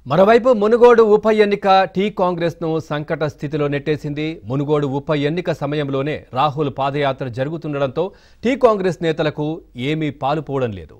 మరోవైపు మునుగోడు ఉప ఎన్నిక టీ కాంగ్రెస్ ను సంకట స్థితిలో నెట్టేసింది మునుగోడు ఉప ఎన్నిక సమయంలోనే రాహుల్ పాదయాత్ర జరుగుతుండడంతో టీ కాంగ్రెస్ నేతలకు ఏమీ పాలుపోవడం లేదు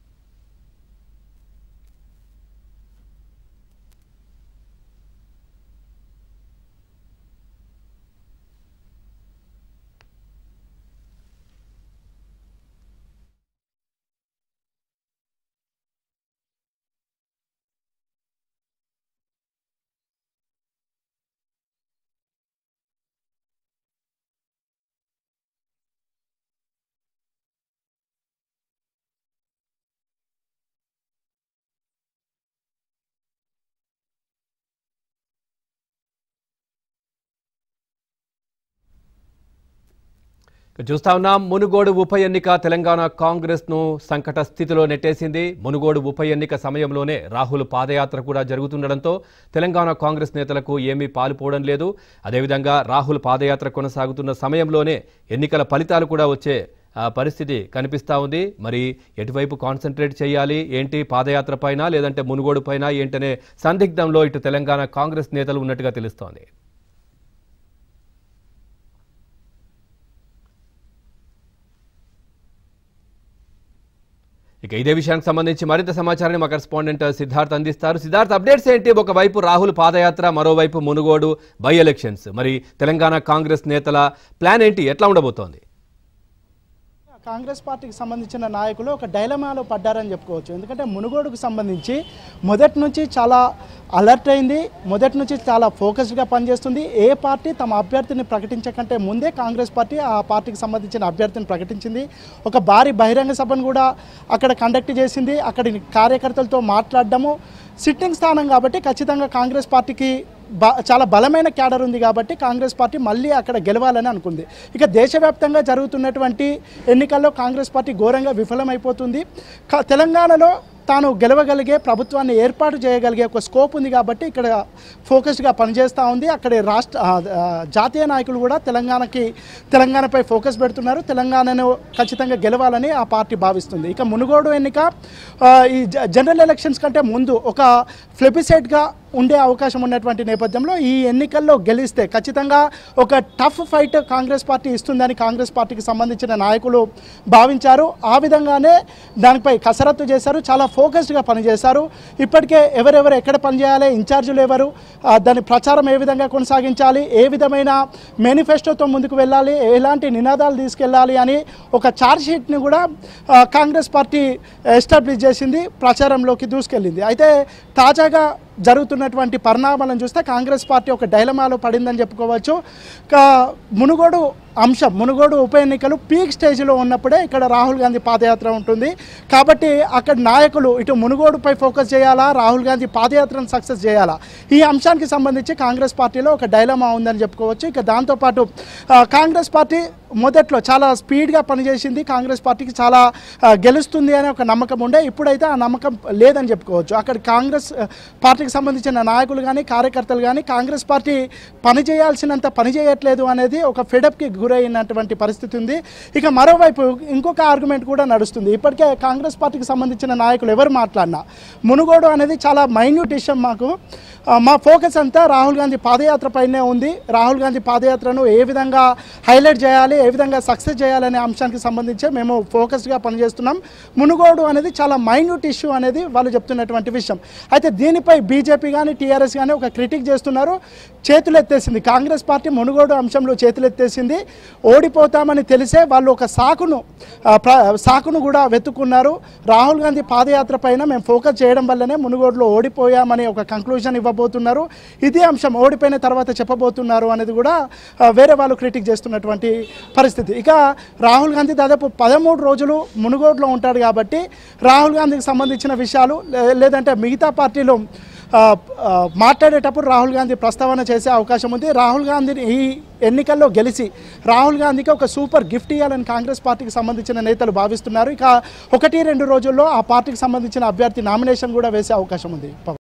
ఇక చూస్తా ఉన్నాం మునుగోడు ఉప ఎన్నిక తెలంగాణ కాంగ్రెస్ ను సంకట స్థితిలో నెట్టేసింది మునుగోడు ఉప ఎన్నిక సమయంలోనే రాహుల్ పాదయాత్ర కూడా జరుగుతుండడంతో తెలంగాణ కాంగ్రెస్ నేతలకు ఏమీ పాలుపోవడం లేదు అదేవిధంగా రాహుల్ పాదయాత్ర కొనసాగుతున్న సమయంలోనే ఎన్నికల ఫలితాలు కూడా వచ్చే ఆ, పరిస్థితి కనిపిస్తా ఉంది మరి ఎటువైపు కాన్సన్ట్రేట్ చేయాలి ఏంటి పాదయాత్ర పైన లేదంటే మునుగోడు పైన ఏంటనే సందిగ్ధంలో ఇటు తెలంగాణ కాంగ్రెస్ నేతలు ఉన్నట్టుగా తెలుస్తోంది ఇక ఇదే విషయానికి సంబంధించి మరింత సమాచారాన్ని మా కరెస్పాండెంట్ సిద్ధార్థ్ అందిస్తారు సిద్ధార్థ్ అప్డేట్స్ ఏంటి ఒకవైపు రాహుల్ పాదయాత్ర మరోవైపు మునుగోడు బై ఎలక్షన్స్ మరి తెలంగాణ కాంగ్రెస్ నేతల ప్లాన్ ఏంటి ఎట్లా ఉండబోతోంది కాంగ్రెస్ పార్టీకి సంబంధించిన నాయకులు ఒక డైలమాలో పడ్డారని చెప్పుకోవచ్చు ఎందుకంటే మునుగోడుకు సంబంధించి మొదటి నుంచి చాలా అలర్ట్ అయింది మొదటి నుంచి చాలా ఫోకస్డ్గా పనిచేస్తుంది ఏ పార్టీ తమ అభ్యర్థిని ప్రకటించకంటే ముందే కాంగ్రెస్ పార్టీ ఆ పార్టీకి సంబంధించిన అభ్యర్థిని ప్రకటించింది ఒక భారీ బహిరంగ సభను కూడా అక్కడ కండక్ట్ చేసింది అక్కడి కార్యకర్తలతో మాట్లాడడము సిట్టింగ్ స్థానం కాబట్టి ఖచ్చితంగా కాంగ్రెస్ పార్టీకి బ చాలా బలమైన క్యాడర్ ఉంది కాబట్టి కాంగ్రెస్ పార్టీ మళ్ళీ అక్కడ గెలవాలని అనుకుంది ఇక దేశవ్యాప్తంగా జరుగుతున్నటువంటి ఎన్నికల్లో కాంగ్రెస్ పార్టీ ఘోరంగా విఫలమైపోతుంది క- తెలంగాణలో తాను గెలవగలిగే ప్రభుత్వాన్ని ఏర్పాటు చేయగలిగే ఒక స్కోప్ ఉంది కాబట్టి ఇక్కడ ఫోకస్డ్గా పనిచేస్తూ ఉంది అక్కడ రాష్ట్ర ఆ, ఆ, జాతీయ నాయకులు కూడా తెలంగాణకి తెలంగాణపై ఫోకస్ పెడుతున్నారు తెలంగాణను ఖచ్చితంగా గెలవాలని ఆ పార్టీ భావిస్తుంది ఇక మునుగోడు ఎన్నిక ఆ, ఈ జ- జనరల్ ఎలక్షన్స్ కంటే ముందు ఒక ఫ్లెబిసైడ్గా ఉండే అవకాశం ఉన్నటువంటి నేపథ్యంలో ఈ ఎన్నికల్లో గెలిస్తే ఖచ్చితంగా ఒక టఫ్ ఫైట్ కాంగ్రెస్ పార్టీ ఇస్తుందని కాంగ్రెస్ పార్టీకి సంబంధించిన నాయకులు భావించారు ఆ విధంగానే దానిపై కసరత్తు చేశారు చాలా ఫోకస్డ్గా పనిచేశారు ఇప్పటికే ఎవరెవరు ఎక్కడ పనిచేయాలి ఇన్ఛార్జీలు ఎవరు ఆ, దాని ప్రచారం ఏ విధంగా కొనసాగించాలి ఏ విధమైన మేనిఫెస్టోతో ముందుకు వెళ్ళాలి ఎలాంటి నినాదాలు తీసుకెళ్ళాలి అని ఒక ఛార్జ్ షీట్ని కూడా ఆ, కాంగ్రెస్ పార్టీ ఎస్టాబ్లిష్ చేసింది ప్రచారంలోకి దూసుకెళ్ళింది అయితే తాజాగా జరుగుతున్నటువంటి పరిణామాలను చూస్తే కాంగ్రెస్ పార్టీ ఒక డైలమాలో పడిందని చెప్పుకోవచ్చు కా మునుగోడు అంశం మునుగోడు ఉప ఎన్నికలు పీక్ స్టేజ్లో ఉన్నప్పుడే ఇక్కడ రాహుల్ గాంధీ పాదయాత్ర ఉంటుంది కాబట్టి అక్కడ నాయకులు ఇటు మునుగోడుపై ఫోకస్ చేయాలా రాహుల్ గాంధీ పాదయాత్రను సక్సెస్ చేయాలా ఈ అంశానికి సంబంధించి కాంగ్రెస్ పార్టీలో ఒక డైలమా ఉందని చెప్పుకోవచ్చు ఇక దాంతోపాటు ఆ, కాంగ్రెస్ పార్టీ మొదట్లో చాలా స్పీడ్గా పనిచేసింది కాంగ్రెస్ పార్టీకి చాలా ఆ, గెలుస్తుంది అనే ఒక నమ్మకం ఉండే ఇప్పుడైతే ఆ నమ్మకం లేదని చెప్పుకోవచ్చు అక్కడ కాంగ్రెస్ ఆ, పార్టీకి సంబంధించిన నాయకులు కానీ కార్యకర్తలు కానీ కాంగ్రెస్ పార్టీ పని చేయాల్సినంత పని చేయట్లేదు అనేది ఒక ఫెడప్కి గురైనటువంటి పరిస్థితి ఉంది ఇక మరోవైపు ఇంకొక ఆర్గ్యుమెంట్ కూడా నడుస్తుంది ఇప్పటికే కాంగ్రెస్ పార్టీకి సంబంధించిన నాయకులు ఎవరు మాట్లాడినా మునుగోడు అనేది చాలా మైన్యూట్ ఇష్యం మాకు ఆ, మా ఫోకస్ అంతా రాహుల్ గాంధీ పాదయాత్ర పైనే ఉంది రాహుల్ గాంధీ పాదయాత్రను ఏ విధంగా హైలైట్ చేయాలి ఏ విధంగా సక్సెస్ చేయాలనే అంశానికి సంబంధించి మేము ఫోకస్డ్గా పనిచేస్తున్నాం మునుగోడు అనేది చాలా మైన్యూట్ ఇష్యూ అనేది వాళ్ళు చెప్తున్నటువంటి విషయం అయితే దీనిపై బీజేపీ కానీ టీఆర్ఎస్ కానీ ఒక క్రిటిక్ చేస్తున్నారు చేతులు ఎత్తేసింది కాంగ్రెస్ పార్టీ మునుగోడు అంశంలో చేతులు ఎత్తేసింది ఓడిపోతామని తెలిసే వాళ్ళు ఒక సాకును ఆ, ప్ర- సాకును కూడా వెతుక్కున్నారు రాహుల్ గాంధీ పాదయాత్ర పైన మేము ఫోకస్ చేయడం వల్లనే మునుగోడులో ఓడిపోయామని ఒక కంక్లూజన్ ఇవ్వబోతున్నారు ఇదే అంశం ఓడిపోయిన తర్వాత చెప్పబోతున్నారు అనేది కూడా ఆ, వేరే వాళ్ళు క్రిటిక్ చేస్తున్నటువంటి పరిస్థితి ఇక రాహుల్ గాంధీ దాదాపు పదమూడు రోజులు మునుగోడులో ఉంటాడు కాబట్టి రాహుల్ గాంధీకి సంబంధించిన విషయాలు లే- లేదంటే మిగతా పార్టీలు ఆ, ఆ, మాట్లాడేటప్పుడు రాహుల్ గాంధీ ప్రస్తావన చేసే అవకాశం ఉంది రాహుల్ గాంధీని ఈ ఎన్నికల్లో గెలిచి రాహుల్ గాంధీకి ఒక సూపర్ గిఫ్ట్ ఇవ్వాలని కాంగ్రెస్ పార్టీకి సంబంధించిన నేతలు భావిస్తున్నారు ఇక ఒకటి రెండు రోజుల్లో ఆ పార్టీకి సంబంధించిన అభ్యర్థి నామినేషన్ కూడా వేసే అవకాశం ఉంది